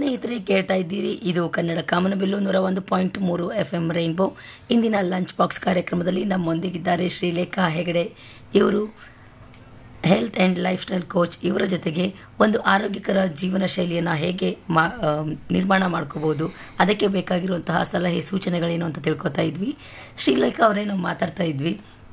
ಸ್ನೇಹಿತರೆ ಕೇಳ್ತಾ ಇದ್ದೀರಿ ಇದು ಕನ್ನಡ ಕಾಮನಬಿಲ್ಲು ನೂರ ಒಂದು ಪಾಯಿಂಟ್ ಮೂರು ಎಫ್ ಎಂ ರೈನ್ಬೋ ಇಂದಿನ ಲಂಚ್ ಬಾಕ್ಸ್ ಕಾರ್ಯಕ್ರಮದಲ್ಲಿ ನಮ್ಮೊಂದಿಗಿದ್ದಾರೆ ಶ್ರೀಲೇಖಾ ಹೆಗಡೆ ಇವರು health and lifestyle coach ಇವರ ಜೊತೆಗೆ ಒಂದು ಆರೋಗ್ಯಕರ ಜೀವನ ಶೈಲಿಯನ್ನು ಹೇಗೆ ಮಾ ಆ, ನಿರ್ಮಾಣ ಮಾಡ್ಕೋಬೋದು ಅದಕ್ಕೆ ಬೇಕಾಗಿರುವಂತಹ ಸಲಹೆ ಸೂಚನೆಗಳೇನು ಅಂತ ತಿಳ್ಕೊತಾ ಇದ್ವಿ ಶ್ರೀಲೇಖಾ ಅವರೇ ನಾವು ಮಾತಾಡ್ತಾ ಇದ್ವಿ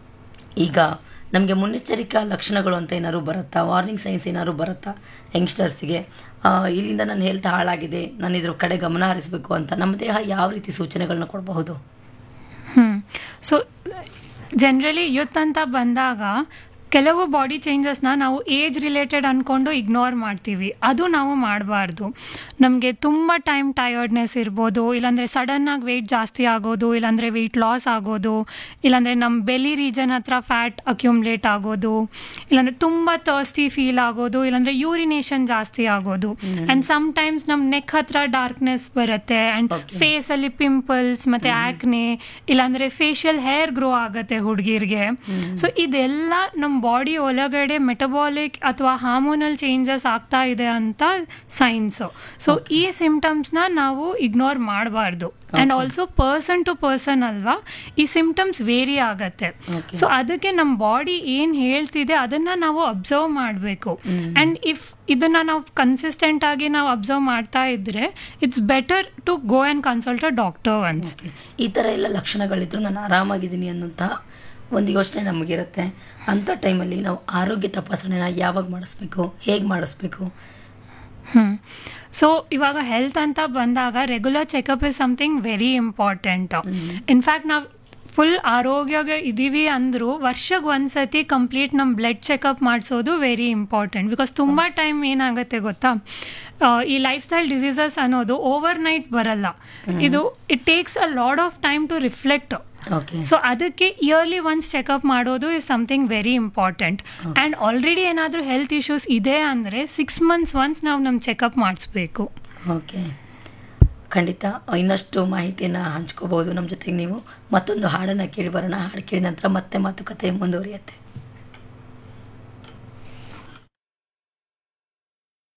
ಈಗ ನಮಗೆ ಮುನ್ನೆಚ್ಚರಿಕಾ ಲಕ್ಷಣಗಳು ಅಂತ ಏನಾದ್ರು ಬರುತ್ತಾ ವಾರ್ನಿಂಗ್ ಸೈನ್ಸ್ ಏನಾದ್ರು ಬರುತ್ತಾ ಯಂಗ್ಸ್ಟರ್ಸ್ಗೆ ಇಲ್ಲಿಂದ ನನ್ನ ಹೆಲ್ತ್ ಹಾಳಾಗಿದೆ ನಾನು ಇದ್ರ ಕಡೆ ಗಮನ ಹರಿಸಬೇಕು ಅಂತ ನಮ್ಮ ದೇಹ ಯಾವ ರೀತಿ ಸೂಚನೆಗಳನ್ನ ಕೊಡಬಹುದು ಹ್ಞೂ ಸೊ ಜನರಲಿ ಯೂತ್ ಅಂತ ಬಂದಾಗ ಕೆಲವು ಬಾಡಿ ಚೇಂಜಸ್ನ ನಾವು ಏಜ್ ರಿಲೇಟೆಡ್ ಅಂದ್ಕೊಂಡು ಇಗ್ನೋರ್ ಮಾಡ್ತೀವಿ ಅದು ನಾವು ಮಾಡಬಾರ್ದು ನಮಗೆ ತುಂಬ ಟೈಮ್ ಟಯರ್ಡ್ನೆಸ್ ಇರ್ಬೋದು ಇಲ್ಲಾಂದರೆ ಸಡನ್ನಾಗಿ ವೆಯ್ಟ್ ಜಾಸ್ತಿ ಆಗೋದು ಇಲ್ಲಾಂದರೆ ವೆಯ್ಟ್ ಲಾಸ್ ಆಗೋದು ಇಲ್ಲಾಂದರೆ ನಮ್ಮ ಬೆಲಿ ರೀಜನ್ ಹತ್ರ ಫ್ಯಾಟ್ ಅಕ್ಯುಮ್ಲೇಟ್ ಆಗೋದು ಇಲ್ಲಾಂದರೆ ತುಂಬ ತರ್ಸ್ಟಿ ಫೀಲ್ ಆಗೋದು ಇಲ್ಲಾಂದರೆ ಯೂರಿನೇಷನ್ ಜಾಸ್ತಿ ಆಗೋದು ಆ್ಯಂಡ್ ಸಮ್ಟೈಮ್ಸ್ ನಮ್ಮ ನೆಕ್ ಹತ್ರ ಡಾರ್ಕ್ನೆಸ್ ಬರುತ್ತೆ ಆ್ಯಂಡ್ Okay. ಫೇಸ್ ಅಲ್ಲಿ ಪಿಂಪಲ್ಸ್ ಮತ್ತೆ ಆಕ್ನೆ ಇಲ್ಲಾಂದ್ರೆ ಫೇಶಿಯಲ್ ಹೇರ್ ಗ್ರೋ ಆಗತ್ತೆ ಹುಡುಗಿರ್ಗೆ ಸೊ ಇದೆಲ್ಲ ನಮ್ಮ ಬಾಡಿ ಒಳಗಡೆ ಮೆಟಬಾಲಿಕ್ ಅಥವಾ ಹಾರ್ಮೋನಲ್ ಚೇಂಜಸ್ ಆಗ್ತಾ ಇದೆ ಅಂತ ಸೈನ್ಸ್ ಸೊ ಈ ಸಿಂಪ್ಟಮ್ಸ್ನ ನಾವು ಇಗ್ನೋರ್ ಮಾಡಬಾರ್ದು and also person to person ಅಲ್ವಾ ಈ ಸಿಂಪ್ಟಮ್ಸ್ ವೇರಿ ಆಗತ್ತೆ Okay. ಸೊ ಅದಕ್ಕೆ ನಮ್ಮ ಬಾಡಿ ಏನು ಹೇಳ್ತಿದೆ ಅದನ್ನ ನಾವು ಅಬ್ಸರ್ವ್ ಮಾಡಬೇಕು ಅಂಡ್ ಇಫ್ ಇದನ್ನ ನಾವು ಕನ್ಸಿಸ್ಟೆಂಟ್ ಆಗಿ ನಾವು ಅಬ್ಸರ್ವ್ ಮಾಡ್ತಾ ಇದ್ರೆ it's better to go and consult a doctor once Okay. ಈ ಥರ ಎಲ್ಲ ಲಕ್ಷಣಗಳಿದ್ರು ನಾನು ಆರಾಮಾಗಿದ್ದೀನಿ ಅನ್ನೋಂತಹ ಒಂದು ಯೋಚನೆ ನಮಗಿರುತ್ತೆ ಅಂಥ ಟೈಮಲ್ಲಿ ನಾವು ಆರೋಗ್ಯ ತಪಾಸಣೆನ ಯಾವಾಗ ಮಾಡಿಸ್ಬೇಕು ಹೇಗೆ ಮಾಡಿಸ್ಬೇಕು ಹ್ಞೂ ಸೊ ಇವಾಗ ಹೆಲ್ತ್ ಅಂತ ಬಂದಾಗ regular checkup is something very important in fact ನಾವು ಫುಲ್ ಆರೋಗ್ಯ ಇದ್ದೀವಿ ಅಂದರೂ ವರ್ಷಕ್ಕೆ ಒಂದ್ಸತಿ ಕಂಪ್ಲೀಟ್ ನಮ್ಮ ಬ್ಲಡ್ ಚೆಕಪ್ ಮಾಡಿಸೋದು ವೆರಿ ಇಂಪಾರ್ಟೆಂಟ್ ಬಿಕಾಸ್ ತುಂಬ ಟೈಮ್ ಏನಾಗುತ್ತೆ ಗೊತ್ತಾ ಆ, ಈ ಲೈಫ್ ಸ್ಟೈಲ್ ಡಿಸೀಸಸ್ ಅನ್ನೋದು ಓವರ್ ನೈಟ್ ಬರಲ್ಲ ಇದು it takes a lot of time to reflect okay so ಅದಕ್ಕೆ ಇಯರ್ಲಿ ಒನ್ಸ್ ಚೆಕಪ್ ಮಾಡೋದು is something very important and already ಏನಾದರೂ ಹೆಲ್ತ್ ಇಶ್ಯೂಸ್ ಇದೆ ಅಂದರೆ ಸಿಕ್ಸ್ ಮಂತ್ಸ್ ಒನ್ಸ್ ನಾವು ನಮ್ಮ ಚೆಕಪ್ ಮಾಡಿಸ್ಬೇಕು ಓಕೆ ಖಂಡಿತ ಇನ್ನಷ್ಟು ಮಾಹಿತಿಯನ್ನು ಹಂಚ್ಕೋಬಹುದು ನಮ್ಮ ಜೊತೆಗೆ ನೀವು ಮತ್ತೊಂದು ಹಾಡನ್ನು ಕೇಳಿ ಬರೋಣ ಹಾಡು ಕೇಳಿದ ನಂತರ ಮತ್ತೆ ಮಾತುಕತೆ ಮುಂದುವರಿಯುತ್ತೆ